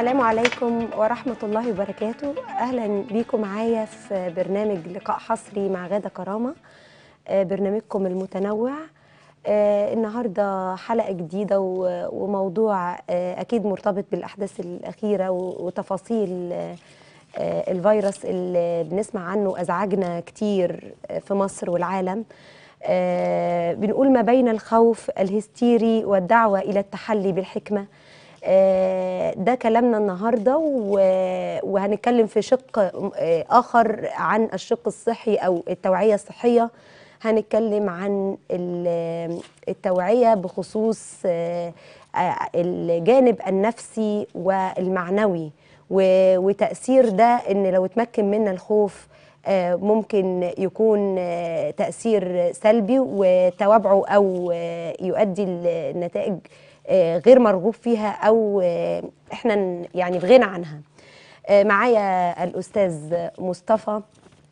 السلام عليكم ورحمة الله وبركاته أهلا بيكم معايا في برنامج لقاء حصري مع غادة كرامة آه، برنامجكم المتنوع آه، النهاردة حلقة جديدة و- وموضوع آه، أكيد مرتبط بالأحداث الأخيرة و- وتفاصيل آه، آه، الفيروس اللي بنسمع عنه أزعجنا كتير آه، في مصر والعالم آه، بنقول ما بين الخوف الهستيري والدعوة إلى التحلي بالحكمة آه، ده كلامنا النهارده و- وهنتكلم في شق آه، اخر عن الشق الصحي او التوعيه الصحيه هنتكلم عن ال- التوعيه بخصوص آه، آه، الجانب النفسي والمعنوي و- وتاثير ده ان لو اتمكن منا الخوف آه، ممكن يكون آه، تاثير سلبي وتوابعه او آه، يؤدي لنتائج آه، غير مرغوب فيها او آه، احنا ن- يعني في غنى عنها آه، معايا الاستاذ مصطفى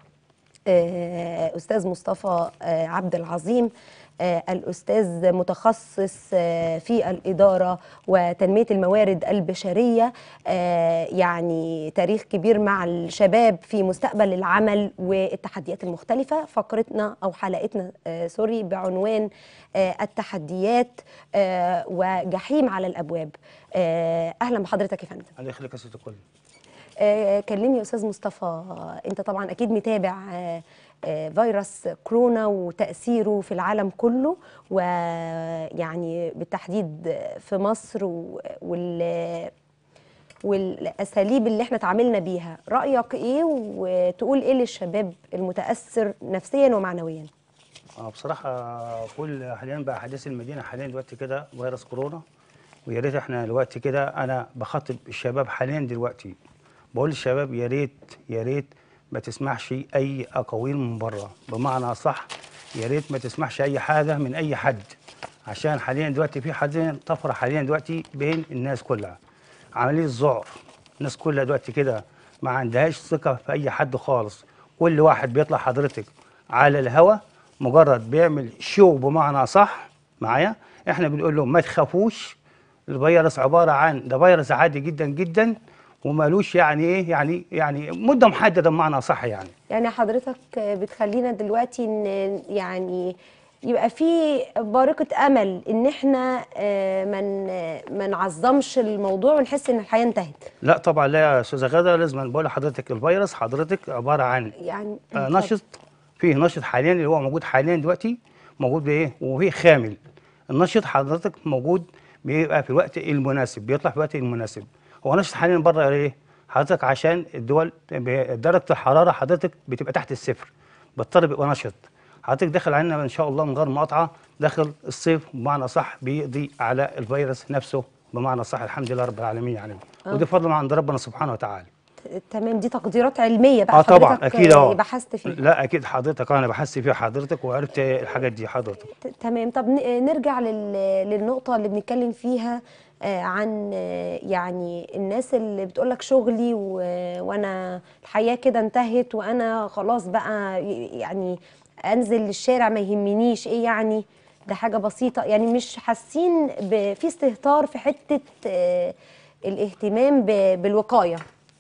آه، استاذ مصطفى آه، عبد العظيم آه، الاستاذ متخصص آه، في الاداره وتنميه الموارد البشريه آه، يعني تاريخ كبير مع الشباب في مستقبل العمل والتحديات المختلفه فقرتنا او حلقتنا آه، سوري بعنوان آه، التحديات آه، وجحيم على الابواب آه، اهلا بحضرتك يا فندم الله يخليك يا ست الكل آه، كلمني يا استاذ مصطفى انت طبعا اكيد متابع آه، آه، فيروس كورونا وتاثيره في العالم كله ويعني بالتحديد في مصر و- وال والاساليب اللي احنا اتعاملنا بيها رايك ايه وتقول ايه للشباب المتاثر نفسيا ومعنويا آه بصراحة كل حاليا بقى أحداث المدينة حاليا دلوقتي كده فيروس كورونا ويا ريت احنا دلوقتي كده أنا بخاطب الشباب حاليا دلوقتي بقول للشباب يا ريت يا ريت ما تسمعش أي أقاويل من بره بمعنى صح يا ريت ما تسمعش أي حاجة من أي حد عشان حاليا دلوقتي في حاليا طفرة حاليا دلوقتي بين الناس كلها عملية ذعر الناس كلها دلوقتي كده ما عندهاش ثقة في أي حد خالص كل واحد بيطلع حضرتك على الهوا مجرد بيعمل شو بمعنى صح معايا احنا بنقول لهم ما تخافوش الفيروس عبارة عن ده فيروس عادي جدا جدا ومالوش يعني ايه يعني يعني مدة محددة بمعنى صح يعني يعني حضرتك بتخلينا دلوقتي ان يعني يبقى في بارقة امل ان احنا آه، ما من ما نعظمش الموضوع ونحس ان الحياة انتهت لا طبعا لا يا استاذه غاده لازم بقول لحضرتك الفيروس حضرتك عباره عن يعني آه نشط فيه نشط حاليا اللي هو موجود حاليا دلوقتي موجود بايه وفيه خامل النشط حضرتك موجود بيبقى في الوقت المناسب بيطلع في الوقت المناسب هو نشط حاليا بره ايه حضرتك عشان الدول ب- درجه الحراره حضرتك بتبقى تحت الصفر بيضطر بيبقى نشط حضرتك داخل علينا ان شاء الله من غير مقاطعه داخل الصيف بمعنى صح بيقضي على الفيروس نفسه بمعنى صح الحمد لله رب العالمين يعني آه. ودي فضل من عند ربنا سبحانه وتعالى تمام دي تقديرات علمية بقى اه طبعا حضرتك اكيد اه بحثت فيها لا اكيد حضرتك انا بحثت فيها حضرتك وعرفت الحاجات دي حضرتك ت- تمام طب ن- نرجع لل... للنقطة اللي بنتكلم فيها آه، عن آه، يعني الناس اللي بتقولك شغلي و... وانا الحياة كده انتهت وانا خلاص بقى ي- يعني انزل للشارع ما يهمنيش ايه يعني ده حاجة بسيطة يعني مش حاسين ب... في استهتار في حتة آه، الاهتمام ب... بالوقاية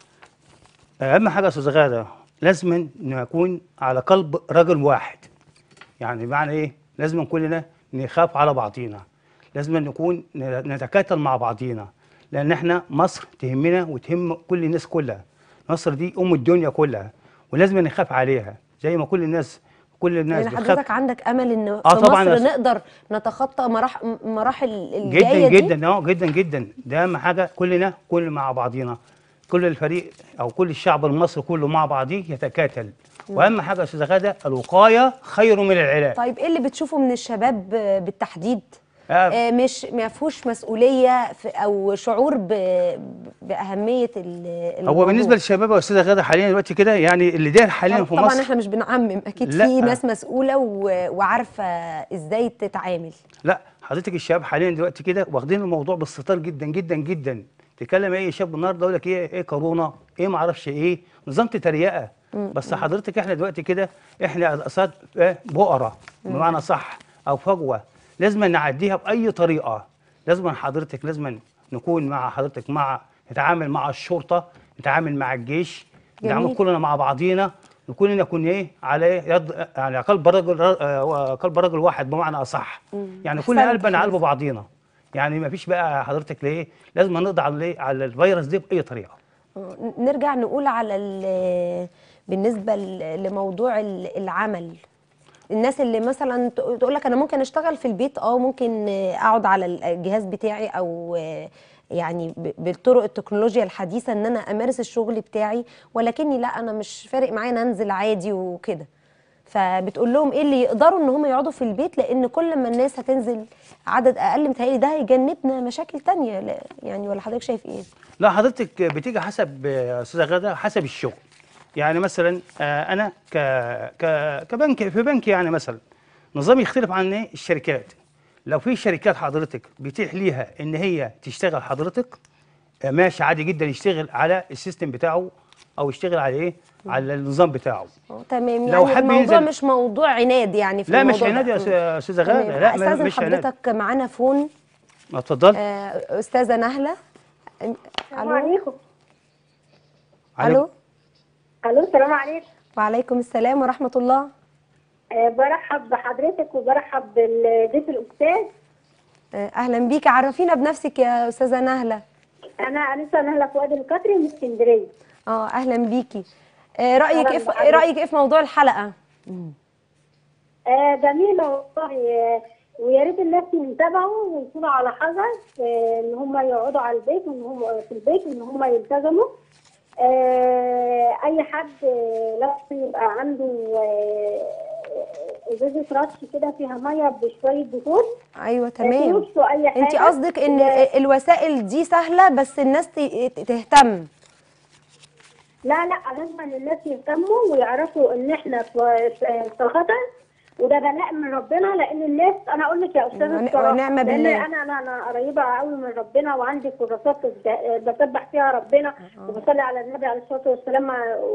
اهم حاجه يا استاذ غاده لازم نكون على قلب رجل واحد يعني بمعنى ايه لازم كلنا نخاف على بعضينا لازم نكون نتكاتل مع بعضينا لان احنا مصر تهمنا وتهم كل الناس كلها مصر دي ام الدنيا كلها ولازم نخاف عليها زي ما كل الناس كل الناس يعني بتخاف حضرتك عندك امل ان آه في طبعاً يا مصر أستاذ. نقدر نتخطى مراح... مراحل جدا الجاية دي جدا اه جدا جدا ده اهم حاجه كلنا كل مع بعضينا كل الفريق او كل الشعب المصري كله مع بعضيه يتكاتل واهم حاجه يا استاذه غاده الوقايه خير من العلاج طيب ايه اللي بتشوفه من الشباب آه، بالتحديد آه، آه، مش ما فيهوش مسؤوليه في او شعور ب... باهميه ال- هو الموضوع. بالنسبه للشباب يا استاذه غاده حاليا دلوقتي كده يعني اللي داير حاليا طب- في طبعا مصر احنا مش بنعمم اكيد لا. في ناس مسؤوله و... وعارفه ازاي تتعامل لا حضرتك الشباب حاليا دلوقتي كده واخدين الموضوع باستهتار جدا جدا جدا تكلم اي شاب النهارده يقول لك ايه ايه كورونا ايه ما اعرفش ايه نظام تريقه بس حضرتك احنا دلوقتي كده احنا قصاد إيه؟ بؤره بمعنى صح او فجوه لازم نعديها باي طريقه لازم حضرتك لازم نكون مع حضرتك مع نتعامل مع الشرطه نتعامل مع الجيش نتعامل جميل. كلنا مع بعضينا نكون نكون ايه على يد يعني قلب رجل آه، قلب رجل واحد بمعنى اصح يعني كل أحسنت قلبنا على خالص. قلب بعضينا يعني ما فيش بقى حضرتك ليه لازم نقضي على الايه على الفيروس ده باي طريقه آه، نرجع نقول على ال- بالنسبه ل- لموضوع ال- العمل الناس اللي مثلا تقول لك انا ممكن اشتغل في البيت اه ممكن آه، اقعد على الجهاز بتاعي او آه، يعني ب- بالطرق التكنولوجيا الحديثه ان انا امارس الشغل بتاعي ولكني لا انا مش فارق معايا إن انزل عادي وكده فبتقول لهم ايه اللي يقدروا ان هم يقعدوا في البيت لان كل ما الناس هتنزل عدد اقل متهيألي ده هيجنبنا مشاكل تانية لا- يعني ولا حضرتك شايف ايه؟ لا حضرتك بتيجي حسب يا استاذه غاده حسب الشغل يعني مثلا آه، انا ك ك كبنك في بنك يعني مثلا نظام يختلف عن ايه الشركات لو في شركات حضرتك بيتيح ليها ان هي تشتغل حضرتك آه، ماشي عادي جدا يشتغل على السيستم بتاعه او يشتغل على ايه على النظام بتاعه اه تمام لو يعني حب الموضوع ينزل- مش موضوع عناد يعني في لا مش الموضوع عناد ده. يا مم. أستاذ- استاذه غاده تمام. لا ما- استاذن مش عناد حضرتك معانا فون اتفضل آه، استاذه نهله أم- السلام الو عليكم الو الو السلام عليكم وعليكم السلام ورحمه الله أه برحب بحضرتك وبرحب بالضيف الاستاذ آه، اهلا بيك عرفينا بنفسك يا استاذه نهله انا انسه نهله فؤاد القطري من اسكندريه اه اهلا بيكي آه، رايك أهلاً ايه في- بحضرتك. رايك ايه في موضوع الحلقه أه جميله والله آه، ويا ريت الناس ينتبهوا ويكونوا على حذر آه، ان هم يقعدوا على البيت وان هم في البيت وان هم يلتزموا آه، اي حد آه، لازم يبقى عنده آه، ازازه رش كده فيها ميه بشويه دهون ايوه تمام يوصوا اي حاجه انت قصدك ان و- الوسائل دي سهله بس الناس ت- تهتم لا لا لازم إن الناس يهتموا ويعرفوا ان احنا في في في خطر وده بلاء من ربنا لان الناس انا اقول لك يا استاذه ون- الصراحة، ونعمة لأن بالله. انا انا انا قريبه قوي من ربنا وعندي كراسات بت- بسبح فيها ربنا وبصلي على النبي عليه الصلاه والسلام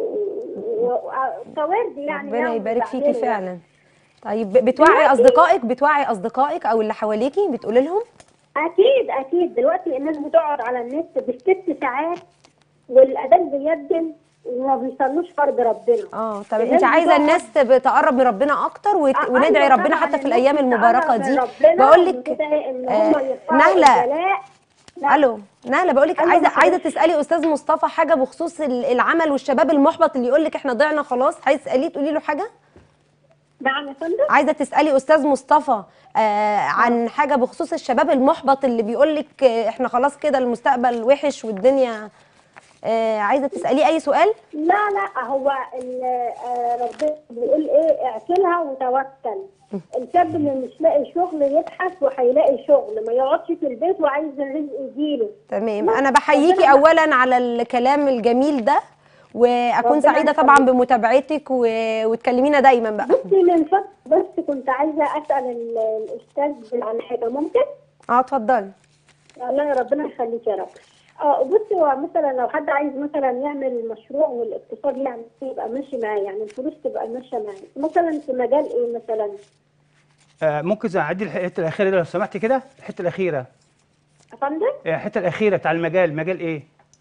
وكوارد يعني ربنا يعني يبارك فيكي بعدين يعني. فعلا طيب ب- بتوعي دلوقتي- اصدقائك بتوعي اصدقائك او اللي حواليكي بتقولي لهم اكيد اكيد دلوقتي الناس بتقعد على النت بالست ساعات والاذان بيدن وما بيصلوش فرض ربنا اه طب الناس انت عايزه بتقعد- الناس تب- تقرب من ربنا اكتر وت- آه، وندعي أيوة ربنا طبعاً حتى في الناس الايام المباركه بتقرب دي من ربنا بقول لك وبتدعي إن آه، هم يرفعوا نهلة. البلاء. لا. الو نهله بقول لك أيوة عايزه معلش. عايزه تسالي استاذ مصطفى حاجه بخصوص ال- العمل والشباب المحبط اللي يقول لك احنا ضعنا خلاص عايزه تساليه تقولي له حاجه نعم يا فندم عايزه تسالي استاذ مصطفى آه عن حاجه بخصوص الشباب المحبط اللي بيقول لك آه، احنا خلاص كده المستقبل وحش والدنيا آه عايزه تساليه اي سؤال لا لا هو ال- آه، ربنا بيقول ايه اعتلها وتوكل الشاب اللي مش لاقي شغل يبحث وهيلاقي شغل ما يقعدش في البيت وعايز الرزق يجيله تمام لا، انا بحييكي ربنا- اولا على الكلام الجميل ده واكون ربنا سعيده طبعا يخليك. بمتابعتك و... وتكلمينا دايما بقى بصي من فضل بس كنت عايزه اسال ال- الاستاذ عن حاجه ممكن؟ اه اتفضلي الله يا ربنا يخليك يا رب. اه بصي هو مثلا لو حد عايز مثلا يعمل مشروع والاقتصاد يعني يبقى ماشي معاه يعني الفلوس تبقى ماشيه معاه مثلا في مجال ايه مثلا؟ آه، ممكن اعدي الحته الاخيره دي لو سمحت كده الحته الاخيره يا فندم؟ آه، الحته الاخيره بتاع المجال مجال ايه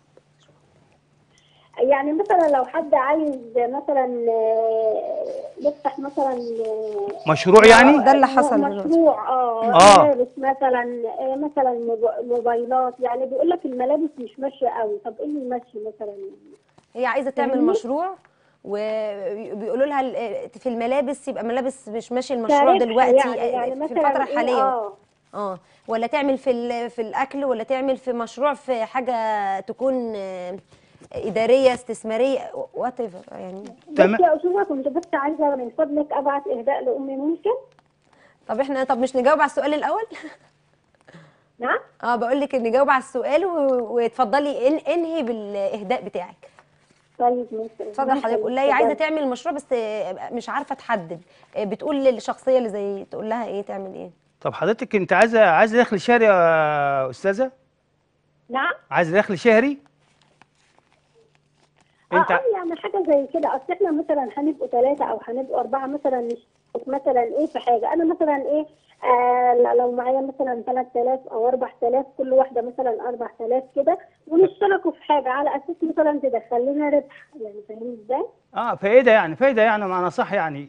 يعني مثلا لو حد عايز مثلا آه، يفتح مثلا آه، مشروع يعني ده اللي حصل دلوقتي. مشروع اه آه. ملابس مثلا آه، مثلا موب- موبايلات يعني بيقول لك الملابس مش ماشيه قوي طب ايه اللي ماشي مثلا؟ هي عايزه تعمل فاهمني؟ مشروع وبيقولوا لها ال- في الملابس يبقى ملابس مش ماشي المشروع كربح دلوقتي يعني, يعني في مثلا الفتره إيه؟ الحاليه اه اه ولا تعمل في ال- في الاكل ولا تعمل في مشروع في حاجه تكون آه، اداريه استثماريه وات يعني تمام. بس يا أستاذة كنت بس عايزة من فضلك أبعت إهداء لأمي ممكن؟ طب احنا طب مش نجاوب على السؤال الاول نعم؟ اه بقول لك نجاوب على السؤال و- واتفضلي ان انهي بالاهداء بتاعك طيب ممكن اتفضل حضرتك قول لها هي عايزه تعمل مشروع بس آه، مش عارفه تحدد آه، بتقول للشخصيه اللي زي تقول لها ايه تعمل ايه طب حضرتك انت عايزه عايزه دخل شهري يا استاذه نعم؟ عايزه دخل شهري انت اه آه، يعني حاجه زي كده اصل احنا مثلا هنبقوا ثلاثه او هنبقوا اربعه مثلا نشترك مثلا ايه في حاجه انا مثلا ايه آه لا- لو معايا مثلا 3000 او 4000 كل واحده مثلا 4000 كده ونشتركوا في حاجه على اساس مثلا تدخل لنا ربح يعني فاهمين ازاي؟ اه فايده يعني فايده يعني معنى صح يعني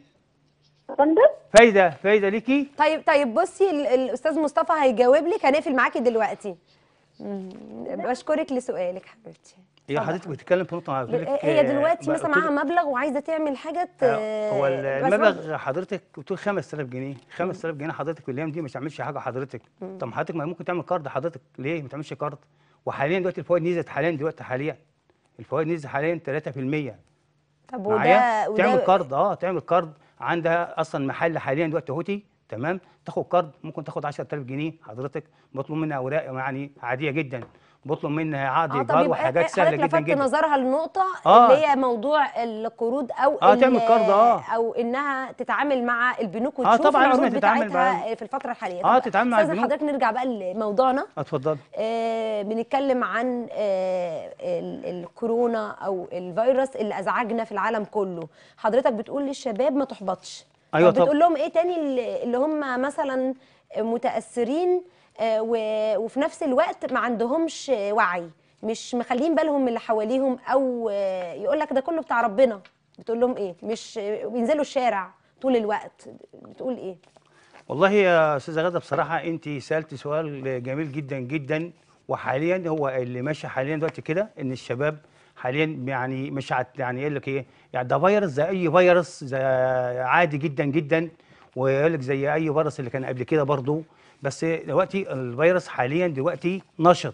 يا فندم؟ فايده فايده ليكي طيب طيب بصي ال- الاستاذ مصطفى هيجاوب لك هنقفل معاكي دلوقتي مم، بشكرك لسؤالك حبيبتي هي حضرتك بتتكلم في نقطه قلت لك هي دلوقتي آه، مثلا قلت لك- معاها مبلغ وعايزه تعمل حاجه ت- آه، هو ال- بس المبلغ حضرتك بتقول 5000 جنيه 5000 جنيه حضرتك في الايام دي مش تعملش حاجه حضرتك طب ما حضرتك ما ممكن تعمل كارد حضرتك ليه ما تعملش كارد وحاليا دلوقتي الفوائد نزلت حاليا دلوقتي حاليا الفوائد نزلت حاليا 3% طب معايا وده تعمل وده كارد اه تعمل كارد عندها اصلا محل حاليا دلوقتي هوتي تمام تاخد كارد ممكن تاخد 10000 جنيه حضرتك بطلب منها اوراق يعني عاديه جدا بطلب منها عقد اه طب ايجار يبقى وحاجات حضرتك سهله جدا لفتت جدا نظرها لنقطة آه. اللي هي موضوع القروض او آه، ال- تعمل قرض، آه. او انها تتعامل مع البنوك آه، وتشوف طبعاً لازم العروض تتعامل بتاعتها معاهم. في الفترة الحالية آه، طب تتعامل مع أستاذن البنوك. حضرتك نرجع بقى لموضوعنا اتفضل آه بنتكلم عن آه ال- الكورونا او الفيروس اللي ازعجنا في العالم كله حضرتك بتقول للشباب ما تحبطش أيوة طب طب- بتقول لهم ايه تاني اللي اللي هم مثلا متاثرين آه و- وفي نفس الوقت ما عندهمش وعي مش مخلين بالهم من اللي حواليهم او يقول لك ده كله بتاع ربنا بتقول لهم ايه مش بينزلوا الشارع طول الوقت بتقول ايه والله يا استاذه غاده بصراحه انت سالتي سؤال جميل جدا جدا وحاليا هو اللي ماشي حاليا دلوقتي كده ان الشباب حاليا يعني مش عت يعني يقول لك ايه يعني ده فيروس زي اي فيروس زي عادي جدا جدا ويقول لك زي اي فيروس اللي كان قبل كده برضه بس دلوقتي الفيروس حاليا دلوقتي نشط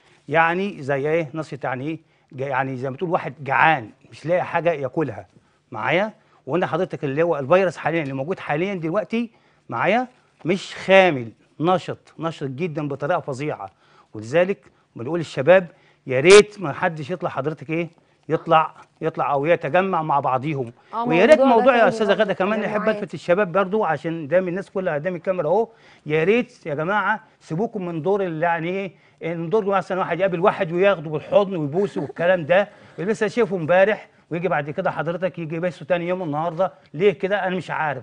يعني زي ايه نشط يعني ايه جا- يعني زي ما تقول واحد جعان مش لاقي حاجه ياكلها معايا وانا حضرتك اللي هو الفيروس حاليا اللي موجود حاليا دلوقتي معايا مش خامل نشط نشط جدا بطريقه فظيعه ولذلك بنقول للشباب يا ريت ما حدش يطلع حضرتك ايه يطلع يطلع او يتجمع مع بعضيهم آه، ويا ريت موضوع ده موضوع يا تاني استاذه برضه غاده كمان يحب التجمعات. الفت الشباب برضو عشان دايما الناس كلها قدام الكاميرا اهو يا ريت يا جماعه سيبوكم من دور اللي يعني ايه من دور مثلا واحد يقابل واحد وياخده بالحضن ويبوسه والكلام ده اللي لسه شايفه امبارح ويجي بعد كده حضرتك يجي يبسه تاني يوم النهارده ليه كده انا مش عارف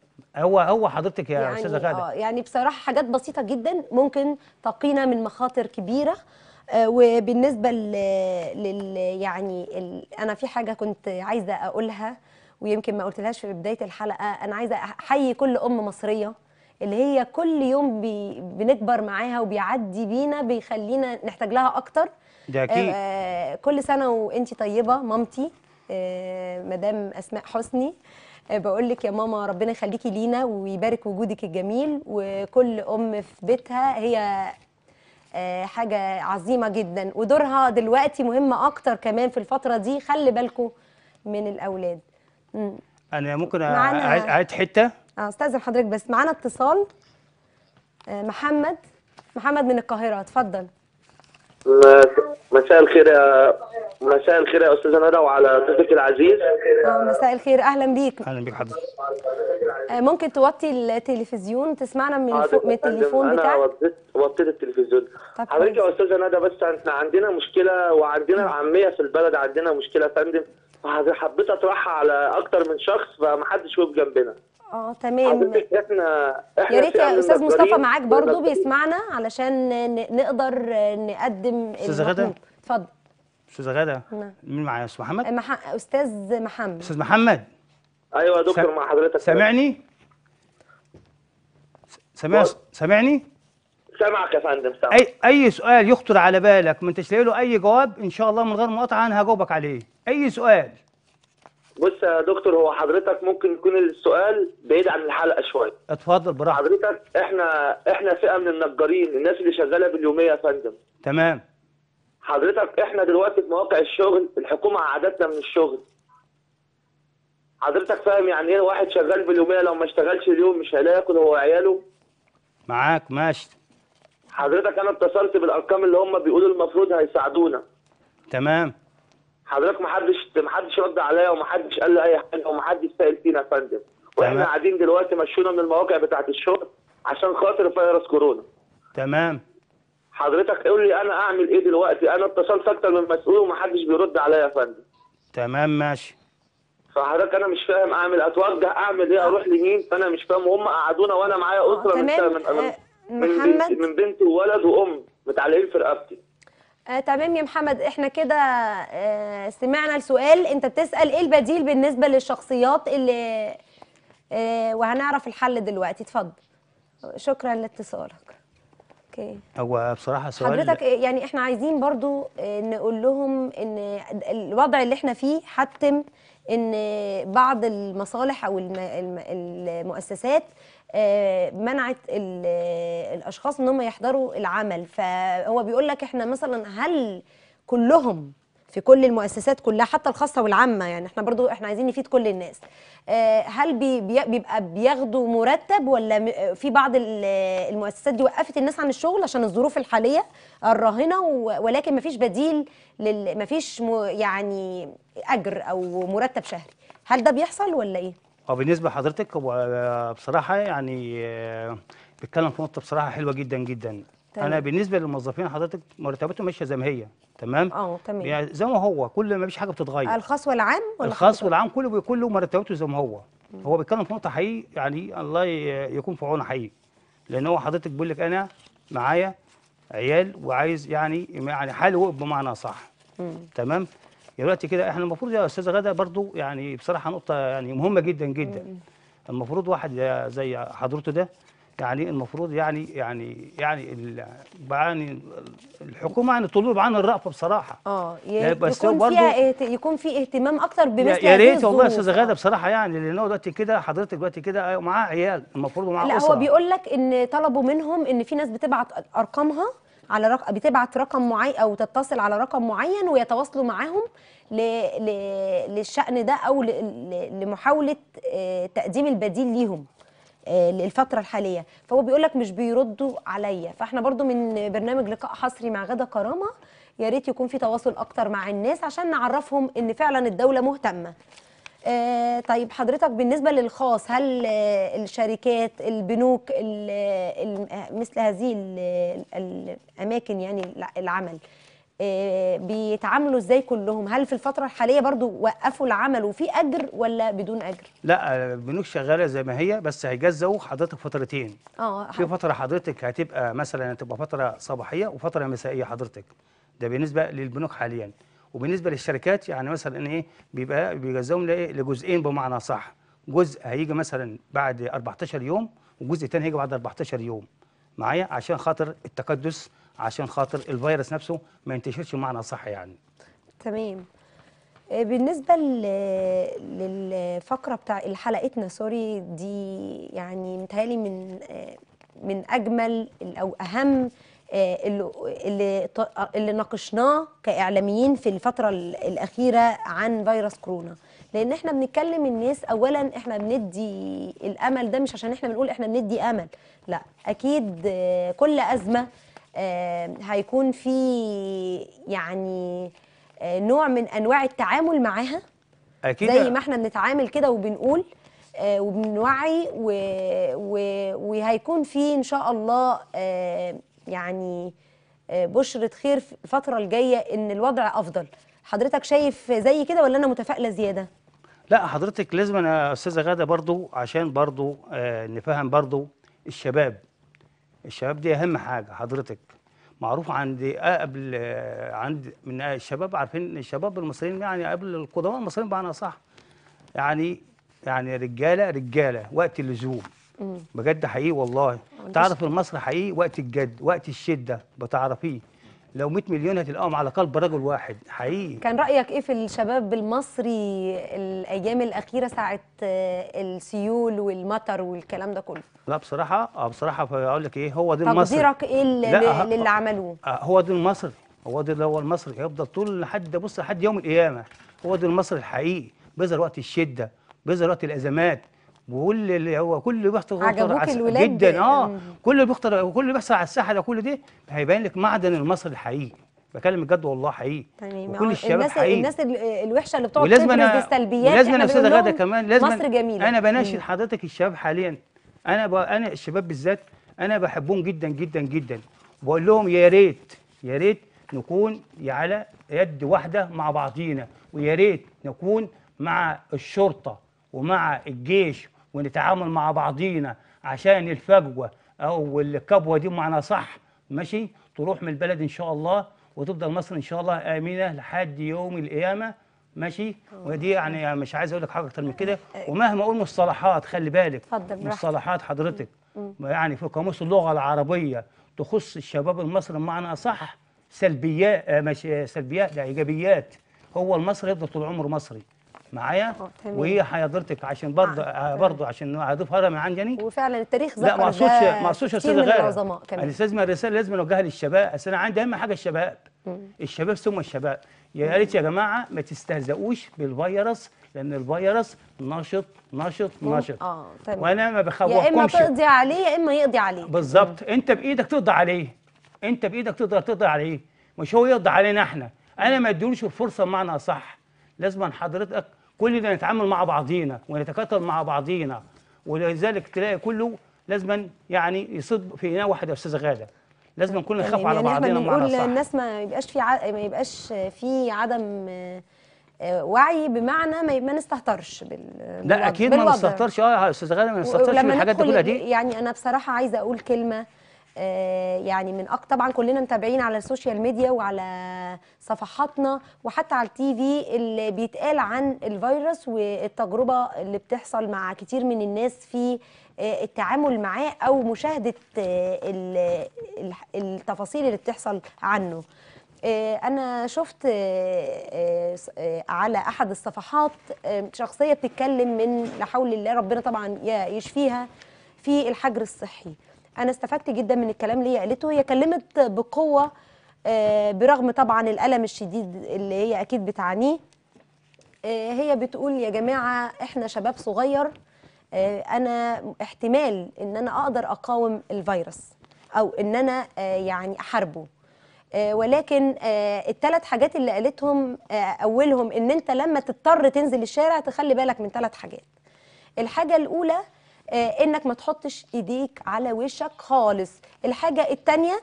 هو هو حضرتك يا استاذه يعني غاده اه يعني بصراحه حاجات بسيطه جدا ممكن تقينا من مخاطر كبيره آه، وبالنسبه لل, لل يعني ال... انا في حاجه كنت عايزه اقولها ويمكن ما قلتلهاش في بدايه الحلقه انا عايزه احيي كل ام مصريه اللي هي كل يوم بي... بنكبر معاها وبيعدي بينا بيخلينا نحتاج لها اكتر ده اكيد آه، كل سنه وانتي طيبه مامتي آه، مدام اسماء حسني بقول لك يا ماما ربنا يخليكي لينا ويبارك وجودك الجميل وكل ام في بيتها هي آه، حاجه عظيمه جدا ودورها دلوقتي مهم اكتر كمان في الفتره دي خلي بالكم من الاولاد مم. انا ممكن معانا- اعيد أعيد حته اه استاذن حضرتك بس معانا اتصال آه، محمد محمد من القاهره اتفضل مساء الخير يا مساء الخير يا استاذه ندى وعلى ضيفك العزيز اه مساء الخير اهلا بيك اهلا بيك حضرتك آه، ممكن توطي التلفزيون تسمعنا من حاضر الفوق من يا فندم. التليفون انا بتاعك وطيت وطيت التلفزيون طب حضرتك يا كويس. استاذه ندى بس احنا عندنا مشكله وعندنا عاميه في البلد عندنا مشكله يا فندم فحضرتك حبيت اطرحها على اكتر من شخص فمحدش وقف جنبنا اه تمام حضرتك احنا احنا يا ريت فئة يا من استاذ مصطفى النجارين معاك برضو والنجارين. بيسمعنا علشان ن- نقدر نقدم أستاذة غادة؟ المطلوب اتفضل استاذه غاده نعم. مين معايا استاذ محمد مح... استاذ محمد استاذ محمد ايوه يا دكتور سم- مع حضرتك سامعني سامع سامعني سامعك يا فندم سامعك اي اي سؤال يخطر على بالك ما انتش لاقي له اي جواب ان شاء الله من غير مقاطعه انا هجاوبك عليه اي سؤال بص يا دكتور هو حضرتك ممكن يكون السؤال بعيد عن الحلقه شويه اتفضل براحتك حضرتك احنا احنا فئه من النجارين الناس اللي شغاله باليوميه يا فندم تمام حضرتك احنا دلوقتي في مواقع الشغل الحكومه قعدتنا من الشغل حضرتك فاهم يعني ايه واحد شغال باليوميه لو ما اشتغلش اليوم مش هيلاقي ياكل هو وعياله معاك ماشي حضرتك انا اتصلت بالارقام اللي هم بيقولوا المفروض هيساعدونا تمام حضرتك ما حدش ما حدش رد عليا وما حدش قال لي اي حاجه وما حدش سائل فينا يا فندم واحنا تمام. قاعدين دلوقتي مشونا من المواقع بتاعه الشغل عشان خاطر فيروس كورونا تمام حضرتك قول لي انا اعمل ايه دلوقتي انا اتصلت اكتر من مسؤول وما حدش بيرد عليا يا فندم تمام ماشي فحضرتك انا مش فاهم اعمل اتوجه اعمل ايه اروح لمين فانا مش فاهم وهم قعدونا وانا معايا اسره من تمام، من آه، من, من محمد. بنت من بنت وولد وام متعلقين في رقبتي آه تمام يا محمد احنا كده آه سمعنا السؤال انت بتسأل ايه البديل بالنسبة للشخصيات اللي آه وهنعرف الحل دلوقتي اتفضل شكرا لاتصالك اوكي هو بصراحه سؤال حضرتك إيه- يعني احنا عايزين برضو آه، نقول لهم ان الوضع اللي احنا فيه حتم ان بعض المصالح او الم- الم- المؤسسات آه، منعت ال- الاشخاص ان هم يحضروا العمل فهو بيقول لك احنا مثلا هل كلهم في كل المؤسسات كلها حتى الخاصه والعامه يعني احنا برضو احنا عايزين نفيد كل الناس آه، هل بي بي- بيبقى بياخدوا مرتب ولا م- في بعض ال- المؤسسات دي وقفت الناس عن الشغل عشان الظروف الحاليه الراهنه و- ولكن مفيش بديل لل مفيش م- يعني اجر او مرتب شهري هل ده بيحصل ولا ايه هو بالنسبه لحضرتك هو آه، بصراحه يعني آه، بيتكلم في نقطه بصراحه حلوه جدا جدا تمام. انا بالنسبه للموظفين حضرتك مرتباتهم ماشيه زي ما هي تمام اه تمام يعني زي ما هو كل ما فيش حاجه بتتغير الخاص والعام ولا الخاص حضرتك؟ والعام كله بي- كله مرتباته زي ما هو هو بيتكلم في نقطه حقيقي يعني الله ي- يكون في عونه حقيقي لان هو حضرتك بيقول لك انا معايا عيال وعايز يعني يعني حالي وقف بمعنى صح مم. تمام دلوقتي كده احنا المفروض يا استاذه غاده برضو يعني بصراحه نقطه يعني مهمه جدا جدا المفروض واحد يا- زي حضرته ده يعني المفروض يعني يعني يعني ال- يعني الحكومه يعني تطلب عن الرأفه بصراحه اه لا، ي- بس يكون برضو- فيها اهت- يكون في اهتمام اكتر يا بمثل يا هذه ريت والله يا الظروف. استاذه غاده آه. بصراحه يعني لان هو دلوقتي كده حضرتك دلوقتي كده معاه عيال المفروض معاه لا اسره هو بيقول لك ان طلبوا منهم ان في ناس بتبعت ارقامها على رق... بتبعت رقم معين او تتصل على رقم معين ويتواصلوا معاهم ل... ل... للشأن ده او ل... ل... لمحاولة آه، تقديم البديل ليهم آه، للفترة الحالية فهو بيقول لك مش بيردوا عليا فاحنا برضو من برنامج لقاء حصري مع غدا كرامة يا ريت يكون في تواصل اكتر مع الناس عشان نعرفهم ان فعلا الدولة مهتمة آه طيب حضرتك بالنسبة للخاص هل آه الشركات البنوك ال- ال- آه، مثل هذه ال- ال- الأماكن يعني الع- العمل آه بيتعاملوا ازاي كلهم هل في الفترة الحالية برضو وقفوا العمل وفي أجر ولا بدون أجر لا البنوك شغاله زي ما هي بس هيجزوا حضرتك فترتين اه في فتره حضرتك هتبقى مثلا هتبقى فتره صباحيه وفتره مسائيه حضرتك ده بالنسبه للبنوك حاليا وبالنسبه للشركات يعني مثلا ايه بيبقى بيجزاهم لايه لجزئين بمعنى صح جزء هيجي مثلا بعد 14 يوم وجزء تاني هيجي بعد 14 يوم معايا عشان خاطر التكدس عشان خاطر الفيروس نفسه ما ينتشرش بمعنى صح يعني تمام آه، بالنسبة ل- للفقرة بتاع حلقتنا سوري دي يعني متهيألي من آه، من أجمل ال- أو أهم آه، اللي اللي ط- اللي ناقشناه كإعلاميين في الفترة ال- الأخيرة عن فيروس كورونا لأن احنا بنتكلم الناس أولا احنا بندي الأمل ده مش عشان احنا بنقول احنا بندي أمل لا أكيد آه، كل أزمة آه، هيكون في يعني آه، نوع من انواع التعامل معاها اكيد زي ما احنا بنتعامل كده وبنقول آه، وبنوعي و... و... وهيكون في ان شاء الله آه، يعني آه، بشرة خير في الفترة الجاية ان الوضع افضل حضرتك شايف زي كده ولا انا متفائلة زيادة لا حضرتك لازم انا يا استاذه غاده برضو عشان برضو آه نفهم برضو الشباب الشباب دي اهم حاجه حضرتك معروف عند آه قبل آه عند من آه الشباب عارفين ان الشباب المصريين يعني قبل القدماء المصريين بمعنى صح يعني يعني رجاله رجاله وقت اللزوم بجد حقيقي والله تعرف المصري حقيقي وقت الجد وقت الشده بتعرفيه لو 100 مليون هتلاقيهم على قلب رجل واحد حقيقي كان رأيك ايه في الشباب المصري الايام الاخيرة ساعة آه، السيول والمطر والكلام ده كله لا بصراحة اه بصراحة اقول لك ايه هو ده المصري تقديرك ايه ل- لا، ه- ل- للي عملوه آه، هو ده المصري هو ده اللي هو المصري هيفضل طول لحد بص لحد يوم القيامة هو ده المصري الحقيقي بيظهر وقت الشدة بيظهر وقت الأزمات وكل اللي هو كل اللي بيحصل عجبوك على الس- الولاد؟ جدا اه مم. كل اللي بيحصل كل اللي بيحصل على الساحة ده كل ده هيبين لك معدن المصري الحقيقي بكلم بجد والله حقيقي تمام وكل هو الشباب الناس حقيقي الناس ال- الوحشه اللي بتقعد ولازم تفرض انا السلبيات ولازم إحنا انا استاذه بنقول غاده لهم كمان لازم مصر جميله انا بناشد حضرتك الشباب حاليا انا ب... انا الشباب بالذات انا بحبهم جدا جدا جدا بقول لهم يا ريت يا ريت نكون على يد واحده مع بعضينا ويا ريت نكون مع الشرطه ومع الجيش ونتعامل مع بعضينا عشان الفجوه او الكبوه دي بمعنى صح ماشي تروح من البلد ان شاء الله وتفضل مصر ان شاء الله امنه لحد يوم القيامه ماشي ودي يعني مش عايز اقول لك حاجه اكتر من كده ومهما اقول مصطلحات خلي بالك اتفضل براحتك. مصطلحات حضرتك يعني في قاموس اللغه العربيه تخص الشباب المصري بمعنى اصح سلبيات آه، مش آه، سلبيات لا ايجابيات هو المصري يفضل طول عمره مصري معايا آه، تمام. وهي حضرتك عشان برضه آه، آه برضه عشان اضيف هذا من عندي وفعلا التاريخ ذكر لا ما اقصدش ده ما اقصدش يا كتير استاذ من غاده العظماء كمان الاستاذ الرساله لازم اوجهها للشباب اصل انا عندي اهم حاجه الشباب الشباب ثم الشباب يا ريت يا جماعه ما تستهزئوش بالفيروس لان الفيروس نشط نشط نشط اه تمام وانا ما يا اما بخوفكمش تقضي عليه يا اما يقضي عليه بالظبط انت بايدك تقضي عليه انت بايدك تقدر تقضي عليه مش هو يقضي علينا احنا انا ما اديلوش الفرصه بمعنى صح لازم حضرتك كلنا نتعامل مع بعضينا ونتكاتل مع بعضينا ولذلك تلاقي كله لازم يعني يصب في اناء واحد يا استاذه غاده لازم نكون نخاف تمام. على يعني احنا بعضينا بمعنى بنقول صح الناس ما يبقاش في ع... ما يبقاش في عدم آه، آه، وعي بمعنى ما, ما نستهترش بال لا بالوضع- اكيد ما بالوضع. نستهترش اه يا استاذه غاده ما نستهترش ولما بالحاجات دي ندخل كلها دي يعني انا بصراحه عايزه اقول كلمه آه، يعني من أك... طبعا كلنا متابعين على السوشيال ميديا وعلى صفحاتنا وحتى على التي في اللي بيتقال عن الفيروس والتجربه اللي بتحصل مع كتير من الناس في آه، التعامل معاه او مشاهده آه، ال- ال- التفاصيل اللي بتحصل عنه آه، انا شفت آه، آه، س- آه، على احد الصفحات آه، شخصيه بتتكلم من لا حول الله ربنا طبعا ي- يشفيها في الحجر الصحي انا استفدت جدا من الكلام اللي هي قالته هي كلمت بقوه آه، برغم طبعا الالم الشديد اللي هي اكيد بتعانيه آه، هي بتقول يا جماعه احنا شباب صغير آه، انا احتمال ان انا اقدر اقاوم الفيروس او ان انا آه، يعني احاربه آه، ولكن الثلاث حاجات اللي قالتهم آه، اولهم ان انت لما تضطر تنزل الشارع تخلي بالك من ثلاث حاجات الحاجه الاولى آه، انك ما تحطش ايديك على وشك خالص الحاجه الثانيه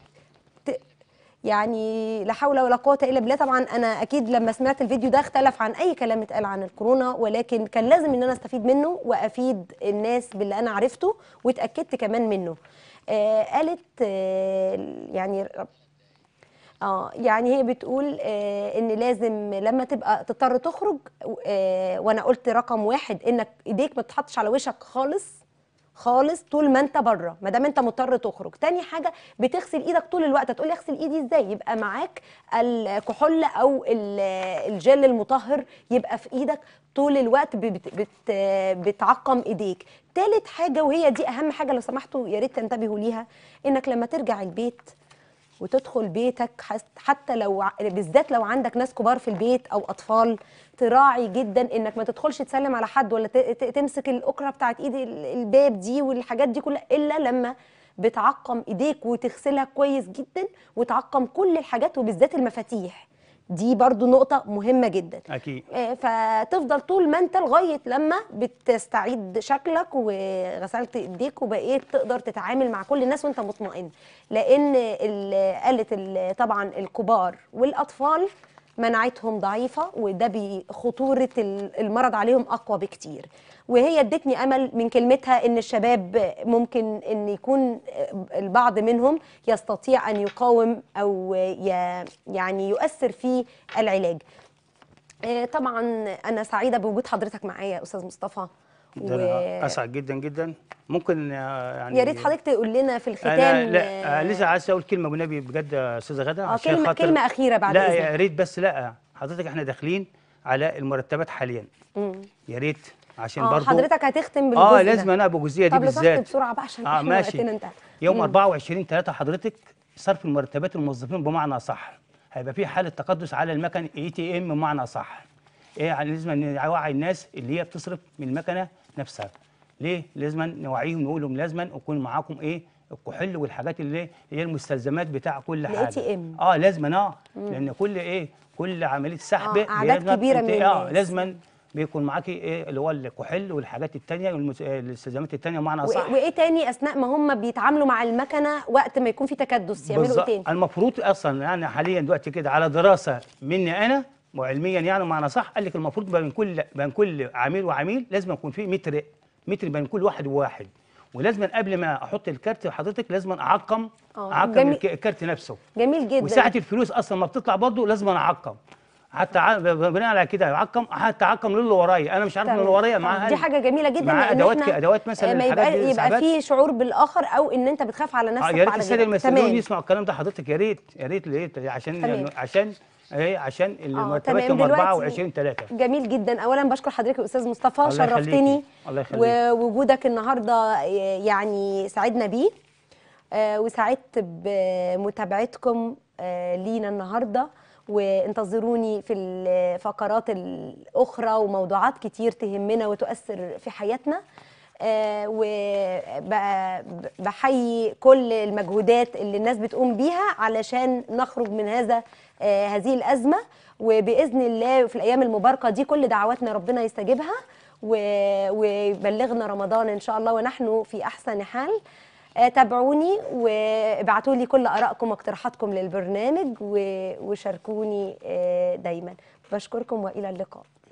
يعني لا حول ولا قوه الا بالله طبعا انا اكيد لما سمعت الفيديو ده اختلف عن اي كلام اتقال عن الكورونا ولكن كان لازم ان انا استفيد منه وافيد الناس باللي انا عرفته واتاكدت كمان منه آه قالت آه يعني اه يعني هي بتقول آه ان لازم لما تبقى تضطر تخرج آه وانا قلت رقم واحد انك ايديك ما تتحطش على وشك خالص خالص طول ما انت بره ما دام انت مضطر تخرج تاني حاجه بتغسل ايدك طول الوقت هتقولي اغسل ايدي ازاي يبقى معاك الكحول او ال- الجل المطهر يبقى في ايدك طول الوقت بت بت بتعقم ايديك تالت حاجه وهي دي اهم حاجه لو سمحتوا يا ريت تنتبهوا ليها انك لما ترجع البيت وتدخل بيتك حس- حتى لو ع- بالذات لو عندك ناس كبار في البيت او اطفال تراعي جدا انك ما تدخلش تسلم على حد ولا ت- ت- تمسك الاكره بتاعت ايد ال- الباب دي والحاجات دي كلها الا لما بتعقم ايديك وتغسلها كويس جدا وتعقم كل الحاجات وبالذات المفاتيح دي برضو نقطة مهمة جدا اكيد آه، فتفضل طول ما انت لغايه لما بتستعيد شكلك وغسلت ايديك وبقيت تقدر تتعامل مع كل الناس وانت مطمئن لان ال- قالت ال- طبعا الكبار والاطفال مناعتهم ضعيفه وده بي- خطوره ال- المرض عليهم اقوى بكتير وهي ادتني امل من كلمتها ان الشباب ممكن ان يكون البعض منهم يستطيع ان يقاوم او ي- يعني يؤثر في العلاج آه، طبعا انا سعيده بوجود حضرتك معايا يا استاذ مصطفى ده انا اسعد جدا جدا ممكن آه، يعني يا ريت حضرتك تقول لنا في الختام انا لا آه، آه لسه عايز اقول كلمه والنبي بجد يا استاذه غدا اه عشان كلمه خاطر كلمه اخيره بعد لا اذنك يا ريت بس لا حضرتك احنا داخلين على المرتبات حاليا مم. يا ريت عشان اه برضو حضرتك هتختم بالجزء اه ده. لازم انا ابو جزئيه دي طب لطفت بالذات بسرعه بقى عشان اه احنا ماشي وقتنا انتهى يوم مم. 24 3 حضرتك صرف المرتبات الموظفين بمعنى صح هيبقى في حاله تقدس على المكن اي تي ام بمعنى صح ايه يعني لازم نوعي الناس اللي هي بتصرف من المكنه نفسها ليه لازم نوعيهم نقول لهم لازم يكون معاكم ايه الكحول والحاجات اللي هي المستلزمات بتاع كل ال حاجه ATM. اه لازم اه لان كل ايه كل عمليه سحب آه، أعداد لازم كبيرة انت- من اه الناس. لازم بيكون معاكي ايه اللي هو الكحول والحاجات التانية والمس- آه، الاستلزامات التانية بمعنى و- صح وايه تاني اثناء ما هم بيتعاملوا مع المكنه وقت ما يكون في تكدس يعملوا ايه بالظبط. تاني المفروض اصلا يعني حاليا دلوقتي كده على دراسه مني انا وعلميا يعني معنى صح قال لك المفروض بين كل بين كل عميل وعميل لازم يكون في متر متر بين كل واحد وواحد ولازم قبل ما احط الكارت لحضرتك لازم اعقم آه، اعقم جميل. الك- الكارت نفسه جميل جدا وساعه الفلوس اصلا ما بتطلع برضه لازم اعقم حتى ع- بناء على كده اعقم حتى اعقم للي ورايا انا مش عارف ان اللي ورايا معاه دي حاجه جميله جدا معاه لان ادوات احنا ك- ادوات مثلا آه، ما الحاجات يبقى دي يبقى الإسعافات. في شعور بالاخر او ان انت بتخاف على نفسك اه يا ريت وعلى الساده غيرك المسؤولين تمام يسمعوا الكلام ده حضرتك يا ريت يا ريت ليه عشان تمام. عشان ايه عشان المرتبات تمام. يوم دلوقتي 24 3 جميل جدا اولا بشكر حضرتك يا استاذ مصطفى الله يخليكي. شرفتني الله يخليكي. ووجودك النهارده آه، يعني سعدنا بيه آه، وسعدت بمتابعتكم آه، لينا النهارده وانتظروني في الفقرات الاخرى وموضوعات كتير تهمنا وتؤثر في حياتنا وبحيي كل المجهودات اللي الناس بتقوم بيها علشان نخرج من هذا آه، هذه الازمه وباذن الله في الايام المباركه دي كل دعواتنا ربنا يستجيبها و- ويبلغنا رمضان ان شاء الله ونحن في احسن حال آه، تابعوني وابعتوا لي كل ارائكم واقتراحاتكم للبرنامج و- وشاركوني آه، دايما بشكركم والى اللقاء